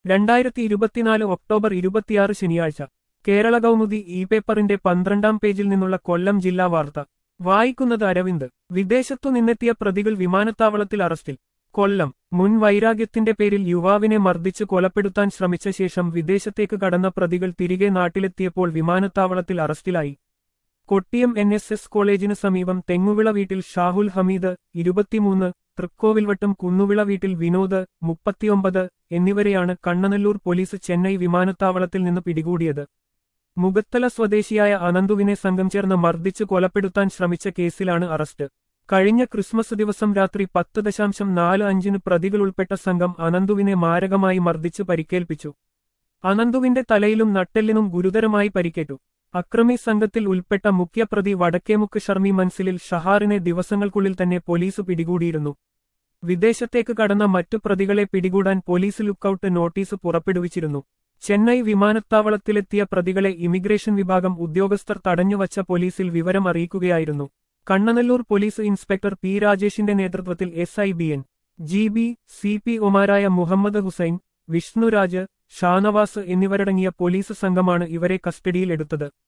രണ്ടായിരത്തി ഇരുപത്തിനാല് ഒക്ടോബർ ഇരുപത്തിയാറ് ശനിയാഴ്ച കേരള കൗമുദി ഇ പേപ്പറിന്റെ പന്ത്രണ്ടാം പേജിൽ നിന്നുള്ള കൊല്ലം ജില്ലാ വാർത്ത വായിക്കുന്നത് അരവിന്ദ് വിദേശത്തു നിന്നെത്തിയ പ്രതികൾ വിമാനത്താവളത്തിൽ അറസ്റ്റിൽ കൊല്ലം മുൻ വൈരാഗ്യത്തിന്റെ പേരിൽ യുവാവിനെ മർദ്ദിച്ച് കൊലപ്പെടുത്താൻ ശ്രമിച്ച ശേഷം വിദേശത്തേക്ക് കടന്ന പ്രതികൾ തിരികെ നാട്ടിലെത്തിയപ്പോൾ വിമാനത്താവളത്തിൽ അറസ്റ്റിലായി കൊട്ടിയം എൻ എസ് എസ് കോളേജിന് സമീപം തെങ്ങുവിള വീട്ടിൽ ഷാഹുൽ ഹമീദ് ഇരുപത്തിമൂന്ന് തൃക്കോവിൽവട്ടം കുന്നുവിള വീട്ടിൽ വിനോദ് മുപ്പത്തിയൊമ്പത് എന്നിവരെയാണ് കണ്ണനല്ലൂർ പോലീസ് ചെന്നൈ വിമാനത്താവളത്തിൽ നിന്ന് പിടികൂടിയത് മുഗത്തല സ്വദേശിയായ അനന്തുവിനെ സംഘം ചേർന്ന് മർദ്ദിച്ച് കൊലപ്പെടുത്താൻ ശ്രമിച്ച കേസിലാണ് അറസ്റ്റ് കഴിഞ്ഞ ക്രിസ്മസ് ദിവസം രാത്രി പത്ത് ദശാംശം നാല് അഞ്ചിന് പ്രതികൾ ഉൾപ്പെട്ട സംഘം അനന്തുവിനെ മാരകമായി മർദ്ദിച്ച് പരിക്കേൽപ്പിച്ചു അനന്തുവിന്റെ തലയിലും നട്ടെല്ലിനും ഗുരുതരമായി പരിക്കേറ്റു അക്രമി സംഘത്തിൽ ഉൾപ്പെട്ട മുഖ്യപ്രതി വടക്കേമുക്ക് ഷർമി മൻസിലിൽ ഷഹാറിനെ ദിവസങ്ങൾക്കുള്ളിൽ തന്നെ പോലീസ് പിടികൂടിയിരുന്നു വിദേശത്തേക്ക് കടന്ന മറ്റു പ്രതികളെ പിടികൂടാൻ പോലീസ് ലുക്കൌട്ട് നോട്ടീസ് പുറപ്പെടുവിച്ചിരുന്നു ചെന്നൈ വിമാനത്താവളത്തിലെത്തിയ പ്രതികളെ ഇമിഗ്രേഷൻ വിഭാഗം ഉദ്യോഗസ്ഥർ തടഞ്ഞുവച്ച പോലീസിൽ വിവരം അറിയിക്കുകയായിരുന്നു കണ്ണനല്ലൂർ പോലീസ് ഇൻസ്പെക്ടർ പി രാജേഷിന്റെ നേതൃത്വത്തിൽ S I B N G B C P ഒമാരായ മുഹമ്മദ് ഹുസൈൻ വിഷ്ണുരാജ് ഷാനവാസ് എന്നിവരടങ്ങിയ പോലീസ് സംഘമാണ് ഇവരെ കസ്റ്റഡിയിലെടുത്തത്